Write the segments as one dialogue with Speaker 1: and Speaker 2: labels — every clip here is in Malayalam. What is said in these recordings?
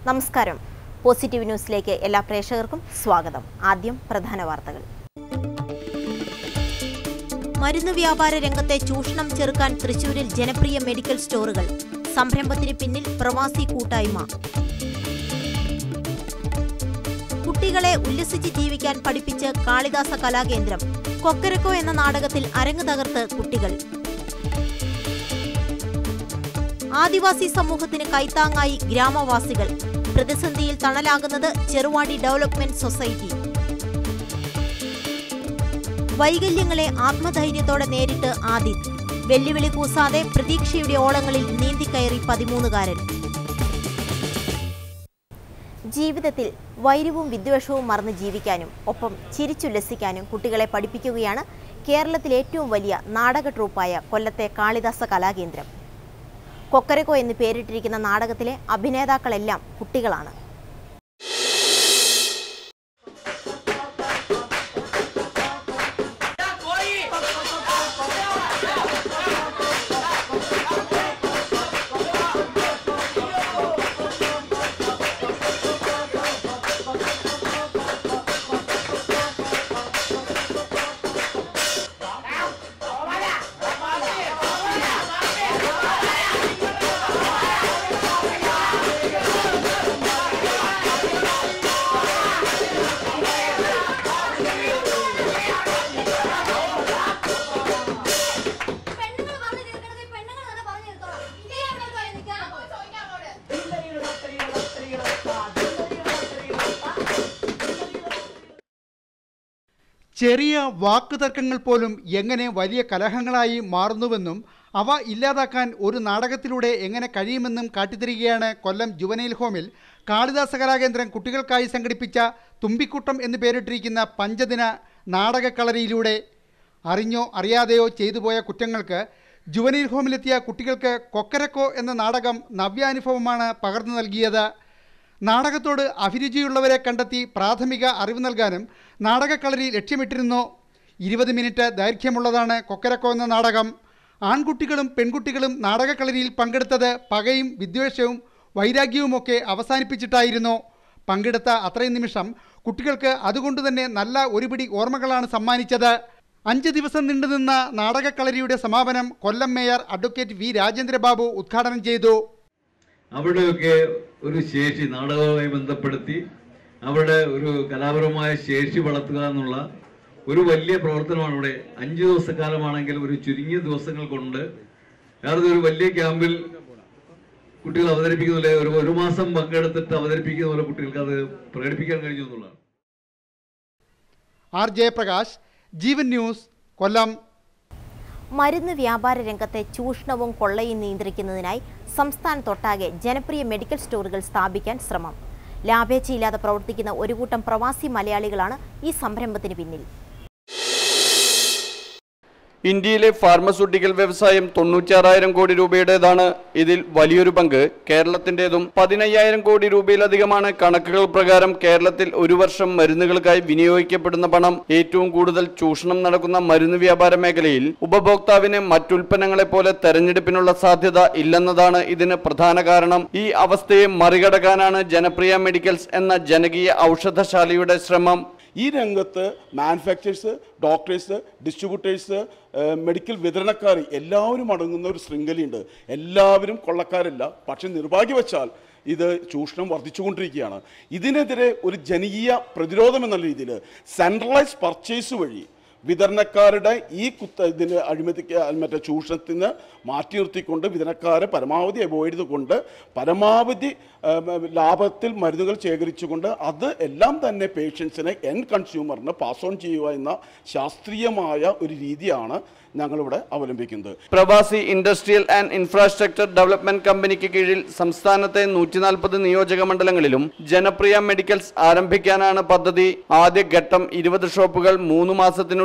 Speaker 1: നമസ്കാരം പോസിറ്റീവ് ന്യൂസിലേക്ക് എല്ലാ പ്രേക്ഷകർക്കും സ്വാഗതം ആദ്യം പ്രധാന വാർത്തകൾ മരുന്ന് വ്യാപാര രംഗത്തെ ചൂഷണം ചെറുക്കാൻ തൃശൂരിൽ ജനപ്രിയ മെഡിക്കൽ സ്റ്റോറുകൾ സംരംഭത്തിന് പിന്നിൽ പ്രവാസി കൂട്ടായ്മ കുട്ടികളെ ഉല്ലസിച്ച് ജീവിക്കാൻ പഠിപ്പിച്ച് കാളിദാസ കലാകേന്ദ്രം കൊക്കരക്കോ എന്ന നാടകത്തിൽ അരങ്ങ് തകർത്ത് കുട്ടികൾ ആദിവാസി സമൂഹത്തിന് കൈത്താങ്ങായി ഗ്രാമവാസികൾ പ്രതിസന്ധിയിൽ തണലാകുന്നത് ചെറുവാടി ഡെവലപ്മെന്റ് സൊസൈറ്റി വൈകല്യങ്ങളെ ആത്മധൈര്യത്തോടെ നേരിട്ട് ആദിത് വെല്ലുവിളി കൂസാതെ പ്രതീക്ഷയുടെ ഓളങ്ങളിൽ നീന്തിക്കയറി പതിമൂന്നുകാരൻ ജീവിതത്തിൽ വൈരവും വിദ്വേഷവും മറന്ന് ജീവിക്കാനും ഒപ്പം ചിരിച്ചുല്ലസിക്കാനും കുട്ടികളെ പഠിപ്പിക്കുകയാണ് കേരളത്തിലെ ഏറ്റവും വലിയ നാടക ട്രൂപ്പായ കൊല്ലത്തെ കാളിദാസ കലാകേന്ദ്രം കൊക്കരക്കോ എന്ന് പേരിട്ടിരിക്കുന്ന നാടകത്തിലെ അഭിനേതാക്കളെല്ലാം കുട്ടികളാണ്
Speaker 2: പെണ്ണുങ്ങൾ പറഞ്ഞു തീർക്കണത് പെണ്ണുങ്ങൾ തന്നെ പറഞ്ഞു തീർത്തോളാം ഇതേ അങ്ങോട്ട് പോയി നിൽക്കാൻ അങ്ങോട്ട്
Speaker 3: ചെറിയ വാക്കുതർക്കങ്ങൾ പോലും എങ്ങനെ വലിയ കലഹങ്ങളായി മാറുന്നുവെന്നും അവ ഇല്ലാതാക്കാൻ ഒരു നാടകത്തിലൂടെ എങ്ങനെ കഴിയുമെന്നും കാട്ടിത്തരികയാണ് കൊല്ലം ജുവനൈൽ ഹോമിൽ കാളിദാസ കലാകേന്ദ്രം കുട്ടികൾക്കായി സംഘടിപ്പിച്ച തുമ്പിക്കുട്ടം എന്ന് പേരിട്ടിരിക്കുന്ന പഞ്ചദിന നാടകക്കളരിയിലൂടെ അറിഞ്ഞോ അറിയാതെയോ ചെയ്തു പോയ കുറ്റങ്ങൾക്ക് ജുവനൈൽ ഹോമിലെത്തിയ കുട്ടികൾക്ക് കൊക്കരക്കോ എന്ന നാടകം നവ്യാനുഭവമാണ് പകർന്നു നൽകിയത് നാടകത്തോട് അഭിരുചിയുള്ളവരെ കണ്ടെത്തി പ്രാഥമിക അറിവ് നൽകാനും നാടകക്കളരി ലക്ഷ്യമിട്ടിരുന്നു ഇരുപത് മിനിറ്റ് ദൈർഘ്യമുള്ളതാണ് കൊക്കരക്കോ എന്ന നാടകം ആൺകുട്ടികളും പെൺകുട്ടികളും നാടകക്കളരിയിൽ പങ്കെടുത്തത് പകയും വിദ്വേഷവും വൈരാഗ്യവുമൊക്കെ അവസാനിപ്പിച്ചിട്ടായിരുന്നു പങ്കെടുത്ത അത്രയും നിമിഷം കുട്ടികൾക്ക് അതുകൊണ്ട് തന്നെ നല്ല ഒരുപിടി ഓർമ്മകളാണ് സമ്മാനിച്ചത് അഞ്ച് ദിവസം നീണ്ടുനിന്ന നാടകക്കളരിയുടെ സമാപനം Kollam mayor advocate V Rajendrababu ഉദ്ഘാടനം ചെയ്തു
Speaker 4: അവിടെയൊക്കെ ഒരു ശേഷി നാടകവുമായി ബന്ധപ്പെടുത്തി അവിടെ ഒരു കലാപരമായ ശേഷി വളർത്തുക എന്നുള്ള ഒരു വലിയ പ്രവർത്തനമാണ് ഇവിടെ അഞ്ച് ദിവസക്കാലമാണെങ്കിൽ ഒരു ചുരുങ്ങിയ ദിവസങ്ങൾ കൊണ്ട് യഥാർത്ഥത്തിൽ ഒരു വലിയ ക്യാമ്പിൽ കുട്ടികൾ അവതരിപ്പിക്കുന്നില്ല ഒരു ഒരു മാസം പങ്കെടുത്തിട്ട് അവതരിപ്പിക്കുന്ന പോലെ കുട്ടികൾക്ക് അത് പ്രകടിപ്പിക്കാൻ കഴിഞ്ഞു എന്നുള്ളതാണ്
Speaker 3: ആർ ജയപ്രകാശ് ജീവൻ ന്യൂസ് കൊല്ലം
Speaker 1: മരുന്ന് വ്യാപാര രംഗത്തെ ചൂഷണവും കൊള്ളയും നിയന്ത്രിക്കുന്നതിനായി സംസ്ഥാനത്തൊട്ടാകെ ജനപ്രിയ മെഡിക്കൽ സ്റ്റോറുകൾ സ്ഥാപിക്കാൻ ശ്രമം ലാഭേച്ഛയില്ലാതെ പ്രവർത്തിക്കുന്ന ഒരു കൂട്ടം പ്രവാസി മലയാളികളാണ് ഈ സംരംഭത്തിന് പിന്നിൽ
Speaker 5: ഇന്ത്യയിലെ ഫാർമസ്യൂട്ടിക്കൽ വ്യവസായം തൊണ്ണൂറ്റാറായിരം കോടി രൂപയുടേതാണ് ഇതിൽ വലിയൊരു പങ്ക് കേരളത്തിന്റേതും പതിനയ്യായിരം കോടി രൂപയിലധികമാണ് കണക്കുകൾ പ്രകാരം കേരളത്തിൽ ഒരു വർഷം മരുന്നുകൾക്കായി വിനിയോഗിക്കപ്പെടുന്ന പണം ഏറ്റവും കൂടുതൽ ചൂഷണം നടക്കുന്ന മരുന്ന് വ്യാപാര മേഖലയിൽ ഉപഭോക്താവിന് മറ്റുൽപ്പന്നങ്ങളെ പോലെ തെരഞ്ഞെടുപ്പിനുള്ള സാധ്യത ഇല്ലെന്നതാണ് ഇതിന് പ്രധാന കാരണം ഈ അവസ്ഥയെ മറികടക്കാനാണ് ജനപ്രിയ മെഡിക്കൽസ് എന്ന ജനകീയ ഔഷധശാലയുടെ ശ്രമം
Speaker 6: ഈ രംഗത്ത് മാനുഫാക്ചേഴ്സ് ഡോക്ടേഴ്സ് ഡിസ്ട്രിബ്യൂട്ടേഴ്സ് മെഡിക്കൽ വിതരണക്കാർ എല്ലാവരും അടങ്ങുന്ന ഒരു ശൃംഖലയുണ്ട് എല്ലാവരും കൊള്ളക്കാരല്ല പക്ഷെ നിർഭാഗ്യവശാൽ ഇത് ചൂഷണം വർദ്ധിച്ചുകൊണ്ടിരിക്കുകയാണ് ഇതിനെതിരെ ഒരു ജനകീയ പ്രതിരോധം എന്നുള്ള രീതിയിൽ സെൻട്രലൈസ് പർച്ചേസ് വഴി വിതരണക്കാരുടെ ഈ കുത്ത ഇതിന് അഴിമതിക്ക് മറ്റേ ചൂഷണത്തിന് മാറ്റി നിർത്തിക്കൊണ്ട് വിതരണക്കാരെ പരമാവധി അവോയ്ഡ് ചെയ്തുകൊണ്ട് പരമാവധി ആ, ലാഭത്തിൽ മരുന്നുകൾ ശേഖരിച്ചുകൊണ്ട് അത് എല്ലാം തന്നെ പേഷ്യൻസിനെ എൻ കൺസ്യൂമറിന് പാസ് ഓൺ ചെയ്യുക എന്ന ശാസ്ത്രീയമായ ഒരു രീതിയാണ് ഞങ്ങളിവിടെ അവലംബിക്കുന്നത്
Speaker 5: പ്രവാസി ഇൻഡസ്ട്രിയൽ ആൻഡ് ഇൻഫ്രാസ്ട്രക്ചർ ഡെവലപ്മെന്റ് കമ്പനിക്ക് കീഴിൽ സംസ്ഥാനത്തെ നൂറ്റി നാൽപ്പത് നിയോജക മണ്ഡലങ്ങളിലും ജനപ്രിയ മെഡിക്കൽസ് ആരംഭിക്കാനാണ് പദ്ധതി ആദ്യ ഘട്ടം ഇരുപത് ഷോപ്പുകൾ മൂന്ന് മാസത്തിനുള്ളിൽ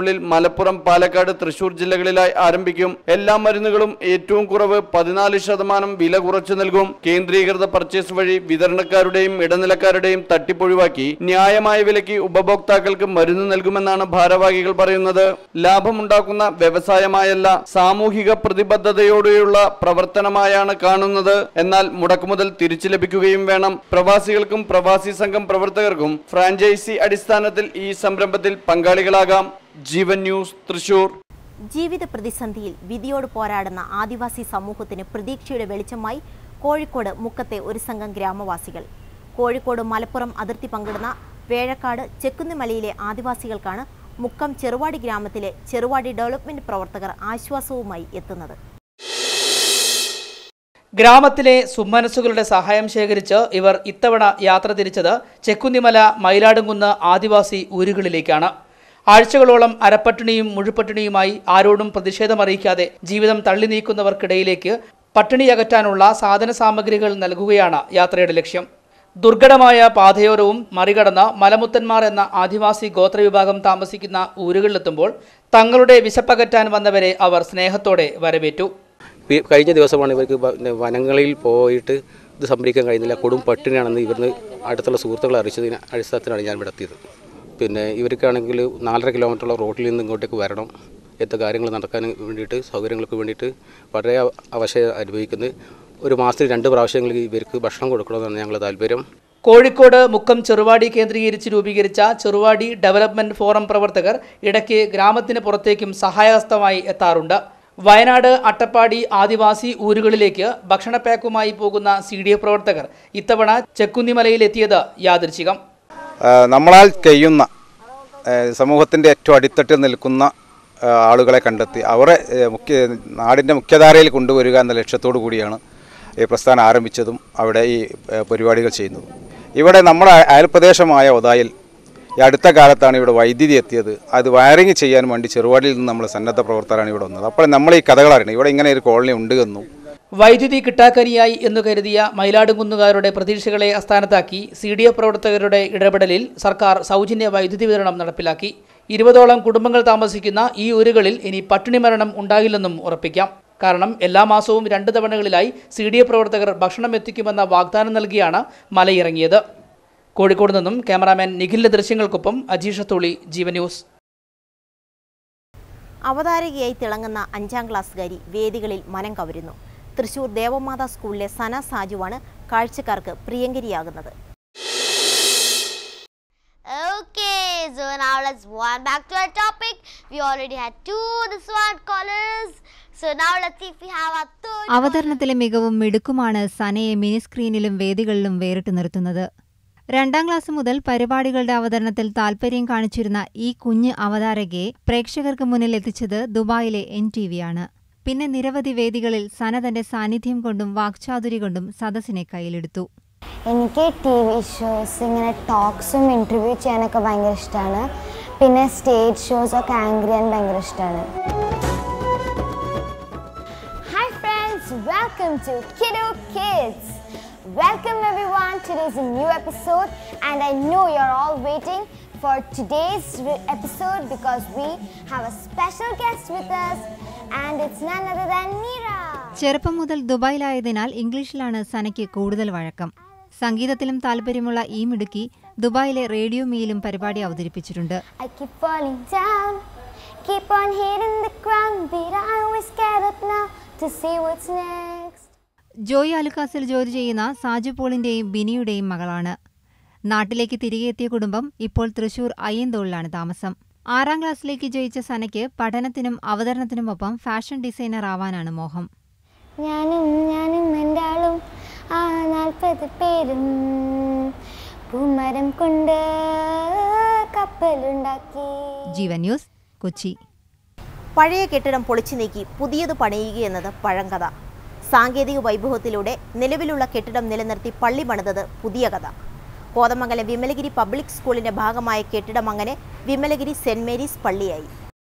Speaker 5: ദിവസത്തിനുള്ളിൽ മലപ്പുറം പാലക്കാട് തൃശൂർ ജില്ലകളിലായി ആരംഭിക്കും എല്ലാ മരുന്നുകളും ഏറ്റവും കുറവ് പതിനാല് ശതമാനം വില കുറച്ചു നൽകും കേന്ദ്രീകൃത പർച്ചേസ് വഴി വിതരണക്കാരുടെയും ഇടനിലക്കാരുടെയും തട്ടിപ്പൊഴിവാക്കി ന്യായമായ വിലയ്ക്ക് ഉപഭോക്താക്കൾക്ക് മരുന്ന് നൽകുമെന്നാണ് ഭാരവാഹികൾ പറയുന്നത് ലാഭമുണ്ടാക്കുന്ന വ്യവസായമായല്ല സാമൂഹിക പ്രതിബദ്ധതയോടെയുള്ള പ്രവർത്തനമായാണ് കാണുന്നത് എന്നാൽ മുടക്കുമുതൽ തിരിച്ചു ലഭിക്കുകയും വേണം പ്രവാസികൾക്കും പ്രവാസി സംഘം പ്രവർത്തകർക്കും ഫ്രാഞ്ചൈസി അടിസ്ഥാനത്തിൽ ഈ സംരംഭത്തിൽ പങ്കാളികളാകാം ജീവൻ ന്യൂസ് തൃശൂർ
Speaker 1: ജീവിത പ്രതിസന്ധിയിൽ വിധിയോട് പോരാടുന്ന ആദിവാസി സമൂഹത്തിന് പ്രതീക്ഷയുടെ വെളിച്ചമായി കോഴിക്കോട് മുക്കത്തെ ഒരു സംഘം ഗ്രാമവാസികൾ കോഴിക്കോട് മലപ്പുറം അതിർത്തി പങ്കിടുന്ന വേഴക്കാട് ചെക്കുന്നിമലയിലെ ആദിവാസികൾക്കാണ് മുക്കം ചെറുവാടി ഗ്രാമത്തിലെ ചെറുവാടി ഡെവലപ്മെന്റ് പ്രവർത്തകർ ആശ്വാസവുമായി എത്തുന്നത്
Speaker 7: ഗ്രാമത്തിലെ സുമനസ്സുകളുടെ സഹായം ശേഖരിച്ച് ഇവർ ഇത്തവണ യാത്ര തിരിച്ചത് ചെക്കുന്നിമല മയിലാടുംകുന്ന് ആദിവാസി ഊരുകളിലേക്കാണ് ആഴ്ചകളോളം അരപ്പട്ടിണിയും മുഴുപട്ടിണിയുമായി ആരോടും പ്രതിഷേധമറിയിക്കാതെ ജീവിതം തള്ളി നീക്കുന്നവർക്കിടയിലേക്ക് പട്ടിണി അകറ്റാനുള്ള സാധന സാമഗ്രികൾ നൽകുകയാണ് യാത്രയുടെ ലക്ഷ്യം ദുർഘടമായ പാതയോരവും മറികടന്ന് മലമുത്തന്മാർ എന്ന ആദിവാസി ഗോത്രവിഭാഗം താമസിക്കുന്ന ഊരുകളിലെത്തുമ്പോൾ തങ്ങളുടെ വിശപ്പകറ്റാൻ വന്നവരെ അവർ സ്നേഹത്തോടെ വരവേറ്റു
Speaker 8: ഈ കഴിഞ്ഞ ദിവസമാണ് ഇവർക്ക് വ- പിന്നെ വനങ്ങളിൽ പോയിട്ട് ഇത് സംഭരിക്കാൻ കഴിയുന്നില്ല കൊടും പട്ടിണിയാണെന്ന് ഇവിടുന്ന് അടുത്തുള്ള സുഹൃത്തുക്കളെ അറിയിച്ചതിന് അടിസ്ഥാനത്തിലാണ് ഞാൻ ഇവിടെ എത്തിയത് പിന്നെ ഇവർക്കാണെങ്കിൽ നാലര കിലോമീറ്ററുള്ള റോഡിൽ നിന്ന് ഇങ്ങോട്ടേക്ക് വരണം എത്ര കാര്യങ്ങൾ നടക്കാൻ വേണ്ടിയിട്ട് സൗകര്യങ്ങൾക്ക് വേണ്ടിയിട്ട് വളരെ അവ- അവശത അനുഭവിക്കുന്നത് ഒരു മാസത്തിൽ രണ്ട് പ്രാവശ്യങ്ങളിൽ ഇവർക്ക് ഭക്ഷണം കൊടുക്കണമെന്നാണ് ഞങ്ങളുടെ താല്പര്യം
Speaker 7: കോഴിക്കോട് മുക്കം ചെറുവാടി കേന്ദ്രീകരിച്ച് രൂപീകരിച്ച ചെറുവാടി ഡെവലപ്മെന്റ് ഫോറം പ്രവർത്തകർ ഇടയ്ക്ക് ഗ്രാമത്തിന് പുറത്തേക്കും സഹായഹസ്തമായി എത്താറുണ്ട് വയനാട് അട്ടപ്പാടി ആദിവാസി ഊരുകളിലേക്ക് ഭക്ഷണ പാക്കുമായി പോകുന്ന സി ഡി എഫ് പ്രവർത്തകർ ഇത്തവണ ചെക്കുന്നിമലയിലെത്തിയത് യാദൃച്ഛികം
Speaker 9: ആ, നമ്മളാൽ കഴിയുന്ന സമൂഹത്തിൻ്റെ ഏറ്റവും അടിത്തട്ടിൽ നിൽക്കുന്ന ആ, ആളുകളെ കണ്ടെത്തി അവരെ ഏ, മുഖ്യ നാടിൻ്റെ മുഖ്യധാരയിൽ കൊണ്ടുവരിക എന്ന ലക്ഷ്യത്തോടു കൂടിയാണ് ഈ പ്രസ്ഥാനം ആരംഭിച്ചതും അവിടെ ഈ ഏ, പരിപാടികൾ ചെയ്യുന്നതും ഇവിടെ നമ്മുടെ അയ- അയൽപ്രദേശമായ ഒതായിൽ ഈ അടുത്ത കാലത്താണ് ഇവിടെ വൈദ്യുതി എത്തിയത് അത് വയറിങ് ചെയ്യാൻ വേണ്ടി ചെറുവാടിയിൽ നിന്ന് നമ്മൾ സന്നദ്ധ പ്രവർത്തകരാണ് ഇവിടെ വന്നത് അപ്പോൾ നമ്മൾ ഈ കഥകൾ അറിയണം ഇവിടെ ഇങ്ങനെ ഒരു കോളനി ഉണ്ട് എന്നും
Speaker 7: വൈദ്യുതി കിട്ടാക്കരിയായി എന്ന് കരുതിയ മയിലാടുംകുന്നുകാരുടെ പ്രതീക്ഷകളെ അസ്ഥാനത്താക്കി സി ഡി എഫ് പ്രവർത്തകരുടെ ഇടപെടലിൽ സർക്കാർ സൗജന്യ വൈദ്യുതി വിതരണം നടപ്പിലാക്കി ഇരുപതോളം കുടുംബങ്ങൾ താമസിക്കുന്ന ഈ ഊരുകളിൽ ഇനി പട്ടിണി മരണം ഉണ്ടാകില്ലെന്നും ഉറപ്പിക്കാം കാരണം എല്ലാ മാസവും രണ്ട് തവണകളിലായി സി ഡി എഫ് പ്രവർത്തകർ ഭക്ഷണം എത്തിക്കുമെന്ന വാഗ്ദാനം നൽകിയാണ് മലയിറങ്ങിയത് കോഴിക്കോട് നിന്നും ക്യാമറാമാൻ നിഖിലിന്റെ ദൃശ്യങ്ങൾക്കൊപ്പം അജീഷ തോളി ജീവൻ ന്യൂസ്
Speaker 1: അവതാരകയായി തിളങ്ങുന്ന അഞ്ചാം ക്ലാസ്സുകാരി വേദികളിൽ മനം കവരുന്നു തൃശൂർ ദേവമാതാ സ്കൂളിലെ സന സാജുവാണ് കാഴ്ചക്കാർക്ക് പ്രിയങ്കരിയാകുന്നത്
Speaker 2: Okay, so now let's warm back to our topic. We already had two the SWAT callers. So now let's see if we have our third.
Speaker 10: അവതരണത്തിലെ മികവും മിടുക്കുമാണ് സനയെ മിനി സ്ക്രീനിലും വേദികളിലും വേറിട്ട് നിർത്തുന്നത് രണ്ടാം ക്ലാസ് മുതൽ പരിപാടികളുടെ അവതരണത്തിൽ താൽപര്യം കാണിച്ചിരുന്ന ഈ കുഞ്ഞ് അവതാരകയെ പ്രേക്ഷകർക്ക് മുന്നിൽ എത്തിച്ചത് ദുബായിലെ എൻ ടി വിയാണ് പിന്നെ നിരവധി വേദികളിൽ സന തന്റെ സാന്നിധ്യം കൊണ്ടും വാക്ചാതുരി കൊണ്ടും സദസ്സിനെ കയ്യിലെടുത്തു
Speaker 11: എനിക്ക് ടി വി ഷോസ് ഇങ്ങനെ ടോക്സും ഇൻ്റർവ്യൂ ചെയ്യാനൊക്കെ ഭയങ്കര ഇഷ്ടമാണ് പിന്നെ സ്റ്റേജ് ഷോസൊക്കെ ആങ്കർ ചെയ്യാൻ ഭയങ്കര ഇഷ്ടമാണ് Hi friends, welcome to Kiddo Kids. Welcome everyone. Today's a new episode and I know you're all waiting for today's re- episode because we have a special guest with us and it's none other than Meera.
Speaker 10: ചെറുപ്പം മുതൽ ദുബായിലായതിനാൽ ഇംഗ്ലീഷിലാണ് സനയ്ക്ക് കൂടുതൽ വഴക്കം സംഗീതത്തിലും താൽപ്പര്യമുള്ള ഈ മിടുക്കി ദുബായിലെ റേഡിയോ മീയിലും പരിപാടി അവതരിപ്പിച്ചിട്ടുണ്ട്
Speaker 11: I keep falling down, keep on hitting the ground, but I always get up now to see what's next.
Speaker 10: Joy അലുക്കാസിൽ ജോലി ചെയ്യുന്ന സാജു പോളിന്റെയും ബിനിയുടെയും മകളാണ് നാട്ടിലേക്ക് തിരികെ എത്തിയ കുടുംബം ഇപ്പോൾ തൃശൂർ അയ്യന്തോളിലാണ് താമസം ആറാം ക്ലാസ്സിലേക്ക് ജയിച്ച സനയ്ക്ക് പഠനത്തിനും അവതരണത്തിനുമൊപ്പം ഫാഷൻ ഡിസൈനർ ആവാനാണ് മോഹം
Speaker 11: ഞാനും ഞാനും എൻ്റെ ആളും ആ നാൽപ്പത് പേരും പൂമരം കൊണ്ട് കപ്പലുണ്ടാക്കി
Speaker 10: ജീവൻ ന്യൂസ് കൊച്ചി
Speaker 1: പഴയ കെട്ടിടം പൊളിച്ചു നീക്കി പുതിയത് പണിയുകയെന്നത് പഴങ്കഥ സാങ്കേതിക വൈഭവത്തിലൂടെ നിലവിലുള്ള കെട്ടിടം നിലനിർത്തി പള്ളി പണിതത് പുതിയ കഥ കോതമംഗലം വിമലഗിരി പബ്ലിക് സ്കൂളിന്റെ ഭാഗമായ കെട്ടിടം അങ്ങനെ വിമലഗിരി സെന്റ് മേരീസ് പള്ളിയായി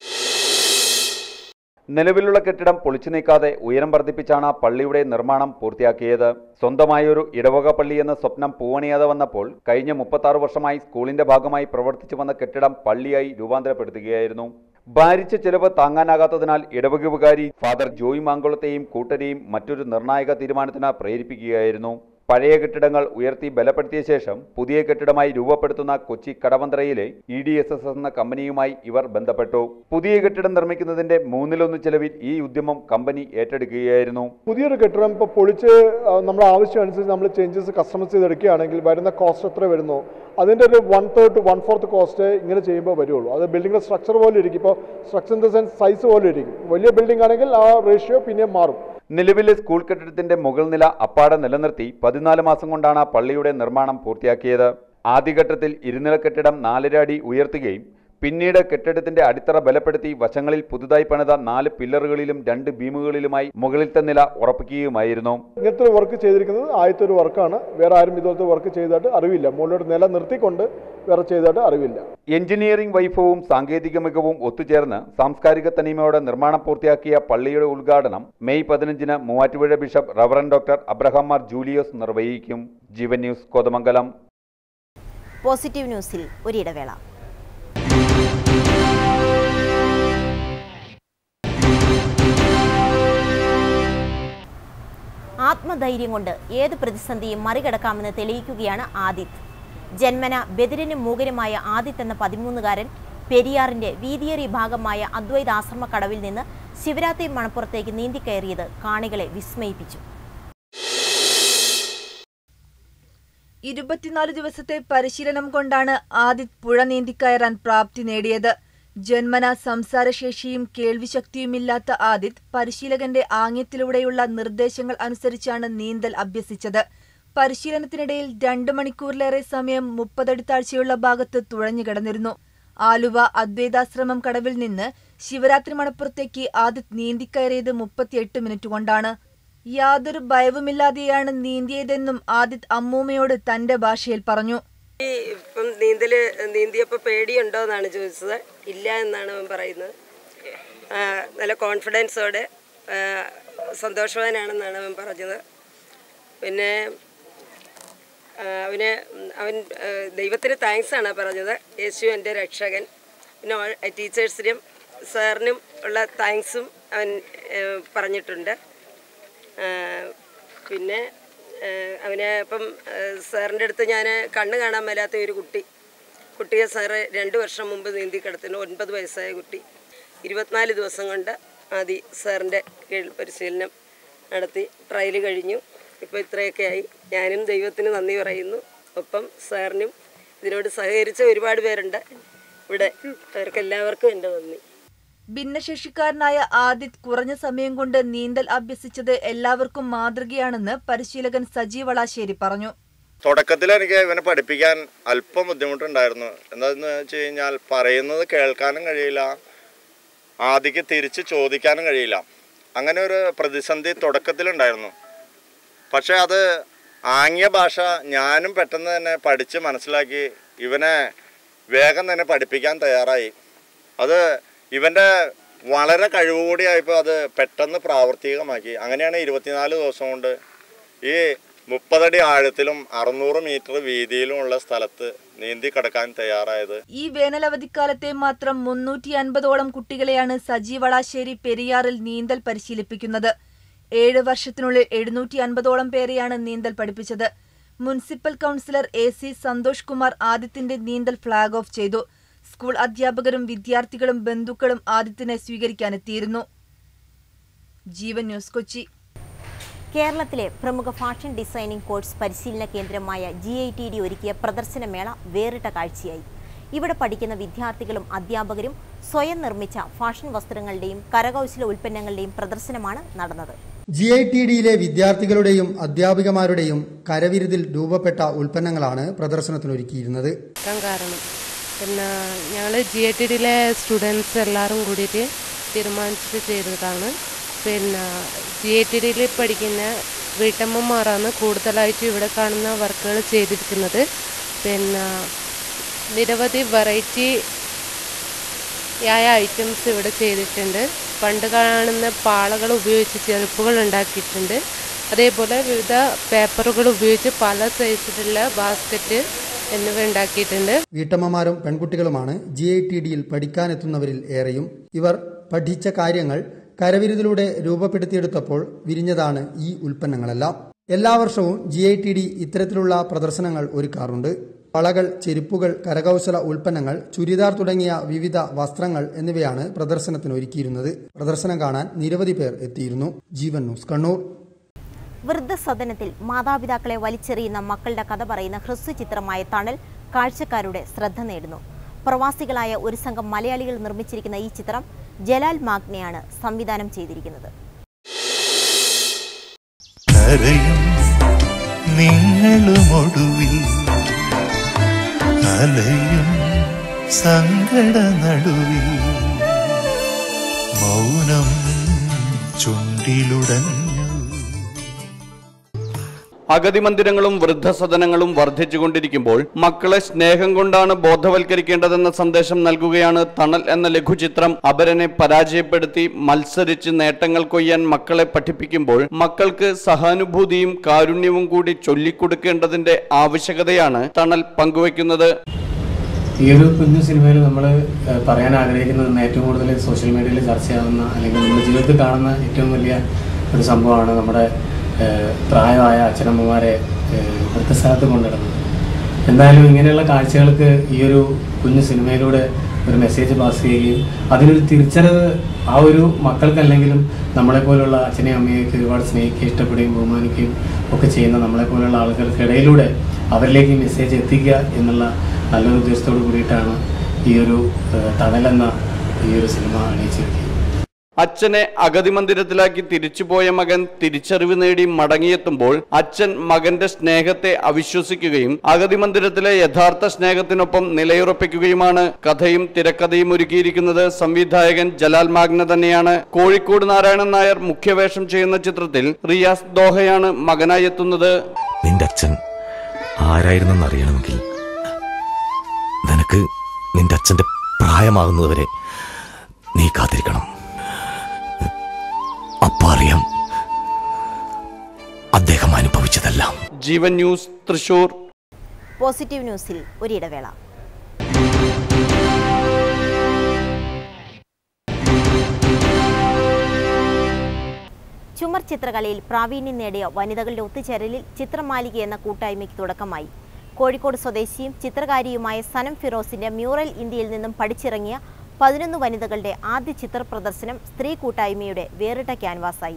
Speaker 5: നിലവിലുള്ള കെട്ടിടം പൊളിച്ചു നീക്കാതെ ഉയരം വർദ്ധിപ്പിച്ചാണ് പള്ളിയുടെ നിർമ്മാണം പൂർത്തിയാക്കിയത് സ്വന്തമായൊരു ഇടവക പള്ളി എന്ന സ്വപ്നം പൂവണിയാതെ വന്നപ്പോൾ കഴിഞ്ഞ മുപ്പത്തി വർഷമായി സ്കൂളിന്റെ ഭാഗമായി പ്രവർത്തിച്ചു വന്ന കെട്ടിടം പള്ളിയായി രൂപാന്തരപ്പെടുത്തുകയായിരുന്നു ഭാരിച്ച ചെലവ് താങ്ങാനാകാത്തതിനാൽ ഇടവക വികാരി ഫാദർ ജോയ് മാങ്കുളത്തെയും കൂട്ടരെയും മറ്റൊരു നിർണായക തീരുമാനത്തിന് പ്രേരിപ്പിക്കുകയായിരുന്നു പഴയ കെട്ടിടങ്ങൾ ഉയർത്തി ബലപ്പെടുത്തിയ ശേഷം പുതിയ കെട്ടിടമായി രൂപപ്പെടുത്തുന്ന കൊച്ചി കടവന്ത്രയിലെ ഇ ഡി എസ് എസ് എന്ന കമ്പനിയുമായി ഇവർ ബന്ധപ്പെട്ടു പുതിയ കെട്ടിടം നിർമ്മിക്കുന്നതിന്റെ മൂന്നിലൊന്ന് ചെലവിൽ ഈ ഉദ്യമം കമ്പനി ഏറ്റെടുക്കുകയായിരുന്നു
Speaker 12: പുതിയൊരു കെട്ടിടം ഇപ്പോൾ പൊളിച്ച് ആ, നമ്മുടെ ആവശ്യം അനുസരിച്ച് നമ്മൾ ചേഞ്ചസ് കസ്റ്റമൈസ് ചെയ്തെടുക്കുകയാണെങ്കിൽ വരുന്ന കോസ്റ്റ് എത്ര വരുന്നു അതിൻ്റെ ഒരു one third two one fourth cost ഇങ്ങനെ ചെയ്യുമ്പോൾ വരുള്ളൂ അത് ബിൽഡിങ്ങിൻ്റെ സ്ട്രക്ചർ പോലെ ഇരിക്കും ഇപ്പോൾ structure in the sense size പോലെ ഇരിക്കും വലിയ ബിൽഡിംഗ് ആണെങ്കിൽ ആ റേഷ്യോ പിന്നെ മാറും
Speaker 5: നിലവിലെ സ്കൂൾ കെട്ടിടത്തിന്റെ മുകൾ നില അപ്പാടെ നിലനിർത്തി പതിനാല് മാസം കൊണ്ടാണ് പള്ളിയുടെ നിർമ്മാണം പൂർത്തിയാക്കിയത് ആദ്യഘട്ടത്തിൽ ഇരുനില കെട്ടിടം നാലര അടി ഉയർത്തുകയും പിന്നീട് കെട്ടിടത്തിന്റെ അടിത്തറ ബലപ്പെടുത്തി വശങ്ങളിൽ പുതുതായി പണിത നാല് പില്ലറുകളിലും രണ്ട് ബീമുകളിലുമായി മുകളിലത്തെ നില ഉറപ്പിക്കുകയുമായിരുന്നു
Speaker 12: ഇങ്ങനത്തെ ഒരു വർക്ക് ചെയ്തിരിക്കുന്നത് ആദ്യത്തെ ഒരു വർക്കാണ് വേറെ ആരും ഇതുപോലത്തെ വർക്ക് ചെയ്തതായിട്ട് അറിവില്ല മുകളിലോട്ട് നില നിർത്തിക്കൊണ്ട് വേറെ ചെയ്തതായിട്ട് അറിവില്ല
Speaker 5: എഞ്ചിനീയറിംഗ് വൈഭവവും സാങ്കേതിക മികവും ഒത്തുചേർന്ന് സാംസ്കാരിക തനിമയോടെ നിർമ്മാണം പൂർത്തിയാക്കിയ പള്ളിയുടെ ഉദ്ഘാടനം മെയ് പതിനഞ്ചിന് Muvattupuzha bishop reverend doctor Abraham Mar Julios നിർവഹിക്കും ജീവൻ ന്യൂസ് കോതമംഗലം
Speaker 1: പോസിറ്റീവ് ന്യൂസിൽ ഒരിടവേള ആത്മധൈര്യം കൊണ്ട് ഏത് പ്രതിസന്ധിയും മറികടക്കാമെന്ന് തെളിയിക്കുകയാണ് ആദിത് ജന്മന ബദിരനും മൂകനുമായ ആദിത് എന്ന പതിമൂന്നുകാരൻ പെരിയാറിന്റെ വീതിയേറിയ ഭാഗമായ അദ്വൈത ആശ്രമ കടവിൽ നിന്ന് ശിവരാത്രി മണപ്പുറത്തേക്ക് നീന്തിക്കയറിയത് കാണികളെ വിസ്മയിപ്പിച്ചു
Speaker 13: ഇരുപത്തിനാല് ദിവസത്തെ പരിശീലനം കൊണ്ടാണ് ആദിത് പുഴ നീന്തിക്കയറാൻ പ്രാപ്തി നേടിയത് ജന്മന സംസാരശേഷിയും കേൾവിശക്തിയുമില്ലാത്ത ആദിത് പരിശീലകന്റെ ആംഗ്യത്തിലൂടെയുള്ള നിർദ്ദേശങ്ങൾ അനുസരിച്ചാണ് നീന്തൽ അഭ്യസിച്ചത് പരിശീലനത്തിനിടയിൽ രണ്ട് മണിക്കൂറിലേറെ സമയം മുപ്പതടി താഴ്ചയുള്ള ഭാഗത്ത് തുഴഞ്ഞുകിടന്നിരുന്നു ആലുവ അദ്വൈതാശ്രമം കടവിൽ നിന്ന് ശിവരാത്രി മണപ്പുറത്തേക്ക് ആദിത് നീന്തിക്കയറിയത് മുപ്പത്തിയെട്ട് മിനിറ്റ് കൊണ്ടാണ് യാതൊരു ഭയവുമില്ലാതെയാണ് നീന്തിയതെന്നും ആദിത് അമ്മൂമ്മയോട് തന്റെ ഭാഷയിൽ പറഞ്ഞു
Speaker 14: ഈ ഇപ്പം നീന്തല് നീന്തിയപ്പോൾ പേടിയുണ്ടോ എന്നാണ് ചോദിച്ചത് ഇല്ല എന്നാണ് അവൻ പറയുന്നത് ആ, നല്ല കോൺഫിഡൻസോടെ ആ, സന്തോഷവാനാണെന്നാണ് അവൻ പറഞ്ഞത് പിന്നെ ആ, അവന് അവൻ ആ, ദൈവത്തിന് താങ്ക്സ് ആണ് പറഞ്ഞത് യേശു എൻ്റെ രക്ഷകൻ പിന്നെ ഓൾ- ടീച്ചേഴ്സിനും സാറിനും ഉള്ള താങ്ക്സും അവൻ ആ, പറഞ്ഞിട്ടുണ്ട് ആ, പിന്നെ ആ, അവന് ഇപ്പം ആ, സാറിൻ്റെ അടുത്ത് ഞാൻ കണ്ണ് കാണാൻ മേലാത്ത ഒരു കുട്ടി കുട്ടിയെ സാറ് രണ്ട് വർഷം മുമ്പ് നീന്തി കിടത്തുന്നു ഒൻപത് വയസ്സായ കുട്ടി ഇരുപത്തിനാല് ദിവസം കൊണ്ട് ആദി സാറിൻ്റെ കീഴിൽ പരിശീലനം നടത്തി ട്രയൽ കഴിഞ്ഞു ഇപ്പോൾ ഇത്രയൊക്കെ ആയി ഞാനും ദൈവത്തിന് നന്ദി പറയുന്നു ഒപ്പം സാറിനും ഇതിനോട് സഹകരിച്ച ഒരുപാട് പേരുണ്ട് ഇവിടെ അവർക്കെല്ലാവർക്കും എൻ്റെ നന്ദി
Speaker 13: ഭിന്നശേഷിക്കാരനായ ആദിത് കുറഞ്ഞ സമയം കൊണ്ട് നീന്തൽ അഭ്യസിച്ചത് എല്ലാവർക്കും മാതൃകയാണെന്ന് പരിശീലകൻ സജീവ് വളാശ്ശേരി പറഞ്ഞു
Speaker 15: തുടക്കത്തിൽ എനിക്ക് ഇവനെ പഠിപ്പിക്കാൻ അല്പം ബുദ്ധിമുട്ടുണ്ടായിരുന്നു എന്താണെന്ന് വെച്ച് കഴിഞ്ഞാൽ പറയുന്നത് കേൾക്കാനും കഴിയില്ല ആദ്യക്ക് തിരിച്ച് ചോദിക്കാനും കഴിയില്ല അങ്ങനെ ഒരു പ്രതിസന്ധി തുടക്കത്തിലുണ്ടായിരുന്നു പക്ഷേ അത് ആംഗ്യ ഭാഷ ഞാനും പെട്ടെന്ന് തന്നെ പഠിച്ച് മനസ്സിലാക്കി ഇവനെ വേഗം തന്നെ പഠിപ്പിക്കാൻ തയ്യാറായി അത് ഇവൻ്റെ വളരെ കഴിവുകൂടിയായപ്പോൾ അത് പെട്ടെന്ന് പ്രാവർത്തികമാക്കി അങ്ങനെയാണ് ഇരുപത്തിനാല് ദിവസം കൊണ്ട് ഈ മുപ്പതടി ആഴത്തിലും അറുന്നൂറ് മീറ്റർ വീതിയിലുമുള്ള സ്ഥലത്ത് നീന്തി കടക്കാൻ തയ്യാറായത്
Speaker 13: ഈ വേനലവധിക്കാലത്തെ മാത്രം മുന്നൂറ്റി അൻപതോളം കുട്ടികളെയാണ് സജീവ് വളാശ്ശേരി പെരിയാറിൽ നീന്തൽ പരിശീലിപ്പിക്കുന്നത് ഏഴ് വർഷത്തിനുള്ളിൽ എഴുന്നൂറ്റി അൻപതോളം പേരെയാണ് നീന്തൽ പഠിപ്പിച്ചത് municipal councillor A C Santhosh Kumar ആദിത്യന്റെ നീന്തൽ ഫ്ളാഗ് ഓഫ് ചെയ്തു സ്കൂൾ അധ്യാപകരും വിദ്യാർത്ഥികളും ബന്ധുക്കളും ആദിത്യനെ സ്വീകരിക്കാനെത്തിയിരുന്നു ജീവൻ ന്യൂസ് കൊച്ചി
Speaker 1: കേരളത്തിലെ പ്രമുഖ ഫാഷൻ ഡിസൈനിംഗ് കോഴ്സ് പരിശീലന കേന്ദ്രമായ ജി ഐ ടി ഡി ഒരുക്കിയ പ്രദർശനമേള വേറിട്ട കാഴ്ചയായി ഇവിടെ പഠിക്കുന്ന വിദ്യാർത്ഥികളും അധ്യാപകരും സ്വയം നിർമ്മിച്ച ഫാഷൻ വസ്ത്രങ്ങളുടെയും കരകൗശല ഉൽപ്പന്നങ്ങളുടെയും പ്രദർശനമാണ് നടന്നത്
Speaker 16: ജി ഐ ടി ഡിയിലെ വിദ്യാർത്ഥികളുടെയും അധ്യാപികമാരുടെയും കരവിരുതിൽ രൂപപ്പെട്ട ഉൽപ്പന്നങ്ങളാണ് പ്രദർശനത്തിനൊരുക്കിയിരുന്നത്
Speaker 17: എടുക്കാൻ കാരണം പിന്നെ ഞങ്ങൾ ജി ഐ ടി ഡിയിലെ സ്റ്റുഡൻസ് എല്ലാവരും കൂടിയിട്ട് തീരുമാനിച്ചിട്ട് ചെയ്തതാണ് പിന്നെ ജി ഐ ടി ഡിയിൽ പഠിക്കുന്ന വീട്ടമ്മമാരാണ് കൂടുതലായിട്ടും ഇവിടെ കാണുന്ന വർക്കുകൾ ചെയ്തിരിക്കുന്നത് പിന്നെ നിരവധി വെറൈറ്റി ആയ ഐറ്റംസ് ഇവിടെ ചെയ്തിട്ടുണ്ട് പണ്ട് കാണുന്ന പാളകൾ ഉപയോഗിച്ച് ചെരുപ്പുകൾ ഉണ്ടാക്കിയിട്ടുണ്ട് അതേപോലെ വിവിധ പേപ്പറുകൾ ഉപയോഗിച്ച് പല സൈസിലുള്ള ബാസ്ക്കറ്റ് എന്നിവ ഉണ്ടാക്കിയിട്ടുണ്ട്
Speaker 16: വീട്ടമ്മമാരും പെൺകുട്ടികളുമാണ് ജി ഐ ടി ഡിയിൽ പഠിക്കാനെത്തുന്നവരിൽ ഏറെയും ഇവർ പഠിച്ച കാര്യങ്ങൾ കരവിരുതിലൂടെ രൂപപ്പെടുത്തിയെടുത്തപ്പോൾ വിരിഞ്ഞതാണ് ഈ ഉൽപ്പന്നങ്ങളെല്ലാം എല്ലാ വർഷവും ജി ഐ ടി ഡി ഇത്തരത്തിലുള്ള പ്രദർശനങ്ങൾ ഒരുക്കാറുണ്ട് വളകൾ ചെരുപ്പുകൾ കരകൗശല ഉൽപ്പന്നങ്ങൾ ചുരിദാർ തുടങ്ങിയ വിവിധ വസ്ത്രങ്ങൾ എന്നിവയാണ് പ്രദർശനത്തിന് ഒരുക്കിയിരുന്നത് പ്രദർശനം കാണാൻ നിരവധി പേർ എത്തിയിരുന്നു ജീവൻ ന്യൂസ് കണ്ണൂർ
Speaker 1: വൃദ്ധസദനത്തിൽ മാതാപിതാക്കളെ വലിച്ചെറിയുന്ന മക്കളുടെ കഥ പറയുന്ന ഹ്രസ്വചിത്രമായ തണൽ കാഴ്ചക്കാരുടെ ശ്രദ്ധ നേടുന്നു പ്രവാസികളായ ഒരു സംഘം മലയാളികൾ നിർമ്മിച്ചിരിക്കുന്ന ഈ ചിത്രം ജലാൽ മാഗ്നയാണ് സംവിധാനം ചെയ്തിരിക്കുന്നത്
Speaker 18: കരയും നിങ്ങളുമൊടുവിൽ അലയും സങ്കട നടുവിൽ മൗനം ചുണ്ടിലുടഞ്ഞു
Speaker 5: അഗതി മന്ദിരങ്ങളും വൃദ്ധസദനങ്ങളും വർദ്ധിച്ചുകൊണ്ടിരിക്കുമ്പോൾ മക്കളെ സ്നേഹം കൊണ്ടാണ് ബോധവൽക്കരിക്കേണ്ടതെന്ന സന്ദേശം നൽകുകയാണ് തണൽ എന്ന ലഘുചിത്രം അപരനെ പരാജയപ്പെടുത്തി മത്സരിച്ച് നേട്ടങ്ങൾ കൊയ്യാൻ മക്കളെ പഠിപ്പിക്കുമ്പോൾ മക്കൾക്ക് സഹാനുഭൂതിയും കാരുണ്യവും കൂടി ചൊല്ലിക്കൊടുക്കേണ്ടതിന്റെ ആവശ്യകതയാണ് തണൽ പങ്കുവയ്ക്കുന്നത്
Speaker 19: ഈ ഒരു കുഞ്ഞു സിനിമയിൽ നമ്മൾ പറയാൻ ആഗ്രഹിക്കുന്നത് ഏറ്റവും കൂടുതൽ സോഷ്യൽ മീഡിയയിൽ ചർച്ചയാവുന്ന അല്ലെങ്കിൽ നമ്മുടെ ജീവിതത്തിൽ കാണുന്ന ഏറ്റവും വലിയ ഒരു സംഭവമാണ് നമ്മുടെ ഏഹ്, പ്രായമായ അച്ഛനമ്മമാരെ ഏഹ്, വൃദ്ധസ്ഥാനത്ത് കൊണ്ടിടുന്നത് എന്തായാലും ഇങ്ങനെയുള്ള കാഴ്ചകൾക്ക് ഈ ഒരു കുഞ്ഞു സിനിമയിലൂടെ ഒരു മെസ്സേജ് പാസ് ചെയ്യുകയും അതിനൊരു തിരിച്ചറിവ് ആ ഒരു മക്കൾക്കല്ലെങ്കിലും നമ്മളെപ്പോലുള്ള അച്ഛനെയും അമ്മയൊക്കെ ഒരുപാട് സ്നേഹിക്കുകയും ഇഷ്ടപ്പെടുകയും ബഹുമാനിക്കുകയും ഒക്കെ ചെയ്യുന്ന നമ്മളെപ്പോലുള്ള ആളുകൾക്കിടയിലൂടെ അവരിലേക്ക് ഈ മെസ്സേജ് എത്തിക്കുക എന്നുള്ള നല്ലൊരു ഉദ്ദേശത്തോട് കൂടിയിട്ടാണ് ഈ ഒരു ഏഹ്, തണലെന്ന ഈ ഒരു സിനിമ അണിയിച്ചിരിക്കുന്നത്
Speaker 5: അച്ഛനെ അഗതി മന്ദിരത്തിലാക്കി തിരിച്ചുപോയ മകൻ തിരിച്ചറിവ് നേടി മടങ്ങിയെത്തുമ്പോൾ അച്ഛൻ മകന്റെ സ്നേഹത്തെ അവിശ്വസിക്കുകയും അഗതി മന്ദിരത്തിലെ യഥാർത്ഥ സ്നേഹത്തിനൊപ്പം നിലയുറപ്പിക്കുകയുമാണ് കഥയും തിരക്കഥയും ഒരുക്കിയിരിക്കുന്നത് സംവിധായകൻ ജലാൽ മാഗ്ന തന്നെയാണ് കോഴിക്കോട് നാരായണൻ നായർ മുഖ്യവേഷം ചെയ്യുന്ന ചിത്രത്തിൽ റിയാസ് ദോഹയാണ് മകനായി എത്തുന്നത്
Speaker 20: നിന്റെ അച്ഛൻ ആരായിരുന്നെന്ന് അറിയണമെങ്കിൽ നിനക്ക് നിന്റെ അച്ഛന്റെ പ്രായമാകുന്നതുവരെ നീ കാത്തിരിക്കണം അപ്പൊ അറിയാം അദ്ദേഹം അനുഭവിച്ചതെല്ലാം
Speaker 5: ജീവൻ ന്യൂസ് തൃശൂർ
Speaker 1: പോസിറ്റീവ് ന്യൂസിൽ ഒരിടവേള ചുമർ ചിത്രകലയിൽ പ്രാവീണ്യം നേടിയ വനിതകളുടെ ഒത്തുചേരലിൽ ചിത്രമാലിക എന്ന കൂട്ടായ്മയ്ക്ക് തുടക്കമായി കോഴിക്കോട് സ്വദേശിയും ചിത്രകാരിയുമായ സനം ഫിറോസിന്റെ മ്യൂറൽ ഇന്ത്യയിൽ നിന്നും പഠിച്ചിറങ്ങിയ പതിനൊന്ന് വനിതകളുടെ ആദ്യ ചിത്ര പ്രദർശനം സ്ത്രീ കൂട്ടായ്മയുടെ വേറിട്ട ക്യാൻവാസായി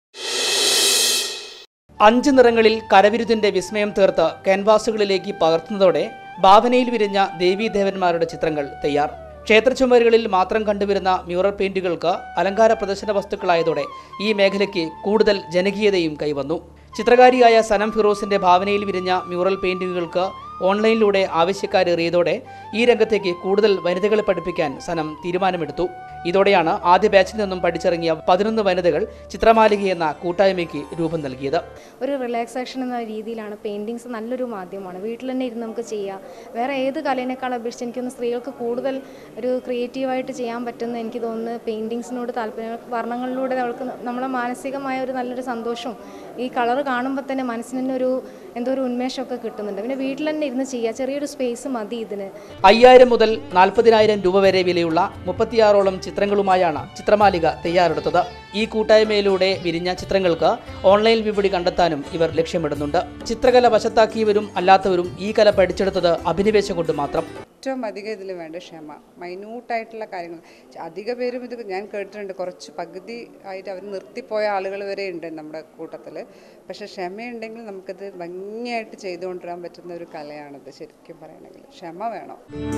Speaker 7: അഞ്ച് നിറങ്ങളിൽ കരവിരുതിന്റെ വിസ്മയം തീർത്ത് ക്യാൻവാസുകളിലേക്ക് പകർത്തുന്നതോടെ ഭാവനയിൽ വിരിഞ്ഞ ദേവീദേവന്മാരുടെ ചിത്രങ്ങൾ തയ്യാർ ക്ഷേത്രചുമരുകളിൽ മാത്രം കണ്ടുവരുന്ന മ്യൂറൽ പെയിന്റുകൾക്ക് അലങ്കാര പ്രദർശന വസ്തുക്കളായതോടെ ഈ മേഖലയ്ക്ക് കൂടുതൽ ജനകീയതയും കൈവന്നു ചിത്രകാരിയായ സനം ഫിറോസിന്റെ ഭാവനയിൽ വിരിഞ്ഞ മ്യൂറൽ പെയിന്റിങ്ങുകൾക്ക് ഓൺലൈനിലൂടെ ആവശ്യക്കാരേറിയതോടെ ഈ രംഗത്തേക്ക് കൂടുതൽ വനിതകളെ പഠിപ്പിക്കാൻ സനം തീരുമാനമെടുത്തു ഇതോടെയാണ് ആദ്യ ബാച്ചിൽ നിന്നും പഠിച്ചിറങ്ങിയ പതിനൊന്ന് വനിതകൾ ചിത്രമാലിക എന്ന കൂട്ടായ്മയ്ക്ക് രൂപം നൽകിയത്
Speaker 21: ഒരു റിലാക്സേഷൻ എന്ന രീതിയിലാണ് പെയിൻറ്റിങ്സ് നല്ലൊരു മാധ്യമമാണ് വീട്ടിൽ തന്നെ ഇരുന്ന് നമുക്ക് ചെയ്യാം വേറെ ഏത് കലയിനേക്കാൾ അപേക്ഷിച്ച് എനിക്കൊന്ന് സ്ത്രീകൾക്ക് കൂടുതൽ ഒരു ക്രിയേറ്റീവായിട്ട് ചെയ്യാൻ പറ്റുന്ന എനിക്ക് തോന്നുന്നു പെയിൻറ്റിങ്സിനോട് താല്പര്യം വർണ്ണങ്ങളിലൂടെ അവൾക്ക് നമ്മളെ മാനസികമായ ഒരു നല്ലൊരു സന്തോഷവും ഈ കളർ കാണുമ്പോൾ തന്നെ മനസ്സിന് തന്നെ ഒരു എന്തോ ഒരു ഉന്മേഷമൊക്കെ കിട്ടുന്നുണ്ട് പിന്നെ വീട്ടിൽ തന്നെ ഇരുന്ന് ചെയ്യുക ചെറിയൊരു സ്പേസ് മതി ഇതിന്
Speaker 7: അയ്യായിരം മുതൽ നാൽപ്പതിനായിരം രൂപ വരെ വിലയുള്ള മുപ്പത്തിയാറോളം ചിത്രങ്ങളുമായാണ് ചിത്രമാലിക തയ്യാറെടുത്തത് ഈ കൂട്ടായ്മയിലൂടെ വിരിഞ്ഞ ചിത്രങ്ങൾക്ക് ഓൺലൈൻ വിപണി കണ്ടെത്താനും ഇവർ ലക്ഷ്യമിടുന്നുണ്ട് ചിത്രകല വശത്താക്കിയവരും അല്ലാത്തവരും ഈ കല പഠിച്ചെടുത്തത് അഭിനിവേശം കൊണ്ട് മാത്രം
Speaker 22: ഏറ്റവും അധികം ഇതിൽ വേണ്ട ക്ഷമ മൈന്യൂട്ടായിട്ടുള്ള കാര്യങ്ങൾ അധിക പേരും ഇത് ഞാൻ കേട്ടിട്ടുണ്ട് കുറച്ച് പകുതി ആയിട്ട് അവർ നിർത്തിപ്പോയ ആളുകൾ വരെ ഉണ്ട് നമ്മുടെ കൂട്ടത്തിൽ പക്ഷെ ക്ഷമയുണ്ടെങ്കിൽ നമുക്കത് ഭംഗിയായിട്ട് ചെയ്തുകൊണ്ടുവരാൻ പറ്റുന്ന ഒരു കലയാണിത് ശരിക്കും പറയുകയാണെങ്കിൽ ക്ഷമ വേണം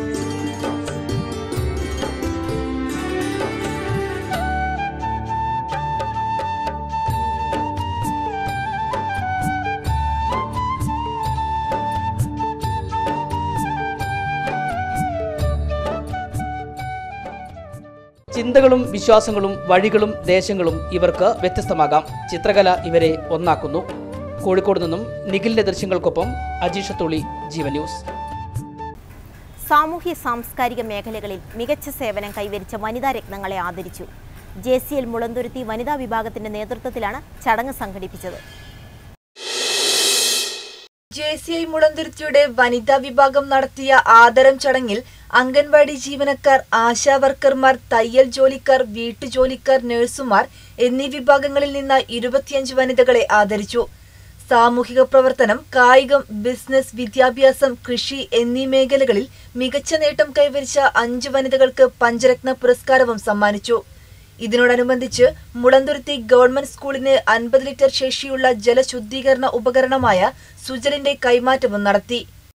Speaker 7: ചിന്തകളും വിശ്വാസങ്ങളും വഴികളും ദേശങ്ങളും ഇവർക്ക് വ്യത്യസ്തമാകാം ചിത്രകല ഇവരെ ഒന്നാക്കുന്നു കോഴിക്കോട് നിന്നും നിഖിലിന്റെ ദൃശ്യങ്ങൾക്കൊപ്പം അജീഷ തുളി ജീവൻ ന്യൂസ്
Speaker 1: സാമൂഹ്യ സാംസ്കാരിക മേഖലകളിൽ മികച്ച സേവനം കൈവരിച്ച വനിതാ രത്നങ്ങളെ ആദരിച്ചു ജെ സി എൽ മുളന്തുരുത്തി വനിതാ വിഭാഗത്തിന്റെ നേതൃത്വത്തിലാണ് ചടങ്ങ് സംഘടിപ്പിച്ചത്
Speaker 13: ജെ സി ഐ മുളന്തുരുത്തിയുടെ വനിതാ വിഭാഗം നടത്തിയ ആദരം ചടങ്ങിൽ അംഗൻവാടി ജീവനക്കാർ ആശാ വർക്കർമാർ തയ്യൽ ജോലിക്കാർ വീട്ടുജോലിക്കാർ നഴ്സുമാർ എന്നീ വിഭാഗങ്ങളിൽ നിന്ന് ഇരുപത്തിയഞ്ച് വനിതകളെ ആദരിച്ചു സാമൂഹിക പ്രവർത്തനം കായികം ബിസിനസ് വിദ്യാഭ്യാസം കൃഷി എന്നീ മേഖലകളിൽ മികച്ച നേട്ടം കൈവരിച്ച അഞ്ച് വനിതകൾക്ക് പഞ്ചരത്ന പുരസ്കാരവും സമ്മാനിച്ചു ഇതിനോടനുബന്ധിച്ച് മുളന്തുരുത്തി ഗവൺമെന്റ് സ്കൂളിന് അൻപത് ലിറ്റർ ശേഷിയുള്ള ജലശുദ്ധീകരണ ഉപകരണമായ സുജലിന്റെ കൈമാറ്റവും നടത്തി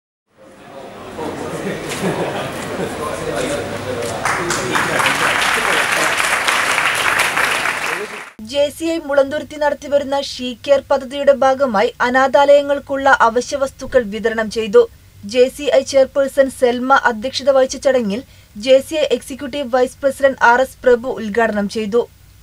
Speaker 13: ജെ സി ഐ മുളന്തുരുത്തി നടത്തിവരുന്ന ഷീ കെയർ പദ്ധതിയുടെ ഭാഗമായി അനാഥാലയങ്ങൾക്കുള്ള അവശ്യ വസ്തുക്കൾ വിതരണം ചെയ്തു J C I chairperson Selma അധ്യക്ഷത വഹിച്ച ചടങ്ങിൽ J C I executive vice president R S Prabhu ഉദ്ഘാടനം ചെയ്തു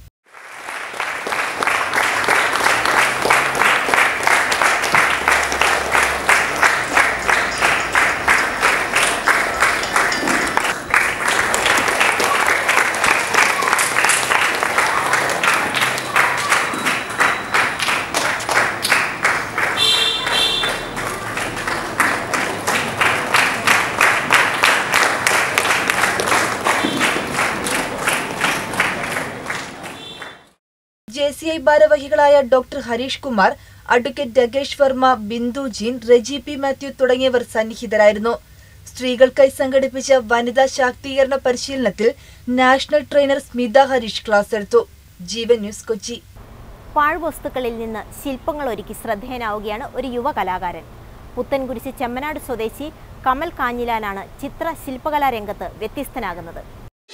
Speaker 13: ജെ സി ഐ ഭാരവാഹികളായ doctor Harish Kumar advocate Dagesh Varma Bindu Jean Reji P Mathew തുടങ്ങിയവർ സന്നിഹിതരായിരുന്നു സ്ത്രീകൾക്കായി സംഘടിപ്പിച്ച വനിതാ ശാക്തീകരണ പരിശീലനത്തിൽ national trainer Smitha Harish class എടുത്തു ജീവൻ ന്യൂസ് കൊച്ചി
Speaker 1: പാഴ്വസ്തുക്കളിൽ നിന്ന് ശില്പങ്ങൾ ഒരുക്കി ശ്രദ്ധേയനാവുകയാണ് ഒരു യുവ കലാകാരൻ പുത്തൻകുരിശ് ചെമ്മനാട് സ്വദേശി കമൽ കാഞ്ഞിലാനാണ് ചിത്ര ശില്പകലാ രംഗത്ത് വ്യത്യസ്തനാകുന്നത്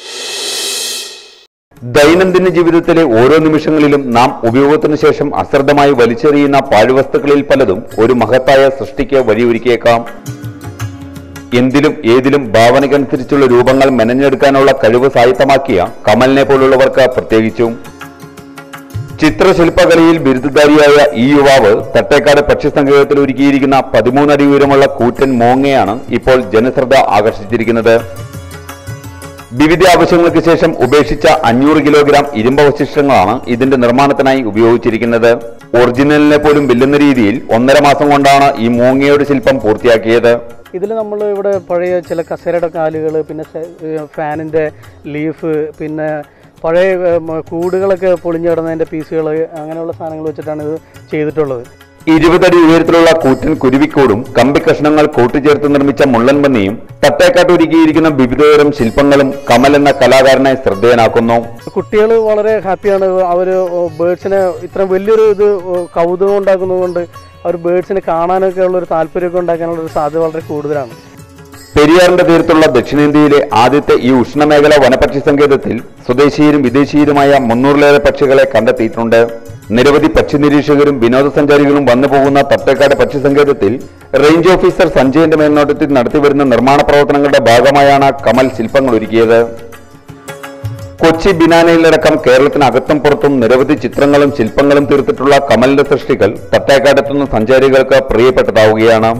Speaker 3: ദൈനംദിന ജീവിതത്തിലെ ഓരോ നിമിഷങ്ങളിലും നാം ഉപയോഗത്തിനു ശേഷം അശ്രദ്ധമായി വലിച്ചെറിയുന്ന പാഴ്വസ്തുക്കളിൽ പലതും ഒരു മഹത്തായ സൃഷ്ടിക്ക് വഴിയൊരുക്കിയേക്കാം എന്തിലും ഏതിലും ഭാവനയ്ക്കനുസരിച്ചുള്ള രൂപങ്ങൾ മെനഞ്ഞെടുക്കാനുള്ള കഴിവ് സായത്തമാക്കിയ കമലിനെ പോലുള്ളവർക്ക് പ്രത്യേകിച്ചും ചിത്രശില്പകലയിൽ ബിരുദധാരിയായ ഈ യുവാവ് തട്ടേക്കാട് പക്ഷിസങ്കേതത്തിൽ ഒരുക്കിയിരിക്കുന്ന പതിമൂന്നടി ഉയരമുള്ള കൂറ്റൻ മോങ്ങയാണ് ഇപ്പോൾ ജനശ്രദ്ധ ആകർഷിച്ചിരിക്കുന്നത് വിവിധ ആവശ്യങ്ങൾക്ക് ശേഷം ഉപേക്ഷിച്ച അഞ്ഞൂറ് കിലോഗ്രാം ഇരുമ്പവശിഷ്ടങ്ങളാണ് ഇതിന്റെ നിർമ്മാണത്തിനായി ഉപയോഗിച്ചിരിക്കുന്നത് ഒറിജിനലിനെ പോലും വെല്ലുന്ന രീതിയിൽ ഒന്നര മാസം കൊണ്ടാണ് ഈ മൂങ്ങയുടെ ശില്പം പൂർത്തിയാക്കിയത്
Speaker 4: ഇതിൽ നമ്മൾ ഇവിടെ പഴയ ചില കസേരയുടെ കാലുകൾ പിന്നെ ഫാനിൻ്റെ ലീഫ് പിന്നെ പഴയ ഏ, മ, കൂടുകളൊക്കെ പൊളിഞ്ഞു കിടന്നതിൻ്റെ പീസുകൾ അങ്ങനെയുള്ള സാധനങ്ങൾ വെച്ചിട്ടാണ് ഇത് ചെയ്തിട്ടുള്ളത്
Speaker 3: ഇരുപതടി ഉയരത്തിലുള്ള കൂറ്റൻ കുരുവിക്കോടും കമ്പി കഷ്ണങ്ങൾ കൂട്ടുചേർത്ത് നിർമ്മിച്ച മുള്ളൻപന്നിയും തട്ടേക്കാട്ട് ഒരുക്കിയിരിക്കുന്ന വിവിധതരം ശില്പങ്ങളും കമൽ എന്ന കലാകാരനെ ശ്രദ്ധേയനാക്കുന്നു
Speaker 4: കുട്ടികൾ വളരെ ഹാപ്പിയാണ് അവർ ബേഡ്സിനെ ഇത്രയും വലിയൊരു ഇത് കൗതുകം ഉണ്ടാക്കുന്നതുകൊണ്ട് അവർ ബേഡ്സിനെ കാണാനൊക്കെ ഉള്ള ഒരു താല്പര്യമൊക്കെ ഉണ്ടാക്കാനുള്ള ഒരു സാധ്യത വളരെ കൂടുതലാണ്
Speaker 3: പെരിയാറിന്റെ തീരത്തുള്ള ദക്ഷിണേന്ത്യയിലെ ആദ്യത്തെ ഈ ഉഷ്ണമേഖല വനപക്ഷി സങ്കേതത്തിൽ സ്വദേശീയരും വിദേശീയരുമായ മുന്നൂറിലേറെ പക്ഷികളെ കണ്ടെത്തിയിട്ടുണ്ട് നിരവധി പക്ഷി നിരീക്ഷകരും വിനോദസഞ്ചാരികളും വന്നു പോകുന്ന തട്ടേക്കാട് പക്ഷി സങ്കേതത്തിൽ റേഞ്ച് ഓഫീസർ സഞ്ജയന്റെ മേൽനോട്ടത്തിൽ നടത്തിവരുന്ന നിർമ്മാണ പ്രവർത്തനങ്ങളുടെ ഭാഗമായാണ് കമൽ ശില്പങ്ങൾ ഒരുക്കിയത് കൊച്ചി ബിനാനയിലടക്കം കേരളത്തിനകത്തും പുറത്തും നിരവധി ചിത്രങ്ങളും ശില്പങ്ങളും തീർത്തിട്ടുള്ള കമലിന്റെ സൃഷ്ടികൾ തട്ടേക്കാടെത്തുന്ന സഞ്ചാരികൾക്ക് പ്രിയപ്പെട്ടതാവുകയാണ്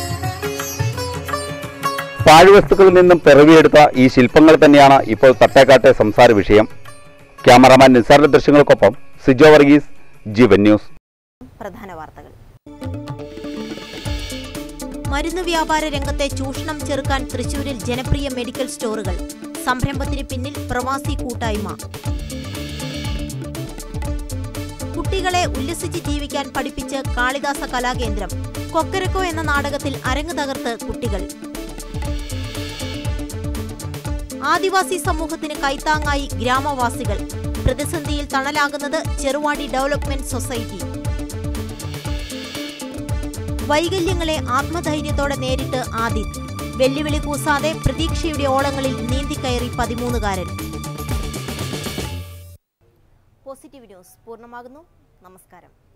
Speaker 3: പാഴ്വസ്തുക്കളിൽ നിന്നും പിറവിയെടുത്ത ഈ ശില്പങ്ങൾ തന്നെയാണ് ഇപ്പോൾ തട്ടേക്കാട്ടെ സംസാര വിഷയം ക്യാമറാമാൻ നിസാറിന്റെ ദൃശ്യങ്ങൾക്കൊപ്പം സിജോ വർഗീസ് ജീവൻ ന്യൂസ്
Speaker 1: പ്രധാന വാർത്തകൾ മരുന്ന് വ്യാപാര രംഗത്തെ ചൂഷണം ചെറുക്കാൻ തൃശൂരിൽ ജനപ്രിയ മെഡിക്കൽ സ്റ്റോറുകൾ സംരംഭത്തിന് പിന്നിൽ പ്രവാസി കൂട്ടായ്മ കുട്ടികളെ ഉല്ലസിച്ച് ജീവിക്കാൻ പഠിപ്പിച്ച് കാളിദാസ കലാകേന്ദ്രം കൊക്കരക്കോ എന്ന നാടകത്തിൽ അരങ്ങ് തകർത്ത് കുട്ടികൾ ആദിവാസി സമൂഹത്തിന് കൈത്താങ്ങായി ഗ്രാമവാസികൾ പ്രതിസന്ധിയിൽ തണലാകുന്നത് ചെറുവാടി ഡെവലപ്മെന്റ് സൊസൈറ്റി വൈകല്യങ്ങളെ ആത്മധൈര്യത്തോടെ നേരിട്ട് ആദിത് വെല്ലുവിളി കൂസാതെ പ്രതീക്ഷയുടെ ഓളങ്ങളിൽ നീന്തിക്കയറി പതിമൂന്നുകാരൻ പോസിറ്റീവ് ന്യൂസ് പൂർണ്ണമാകുന്നു നമസ്കാരം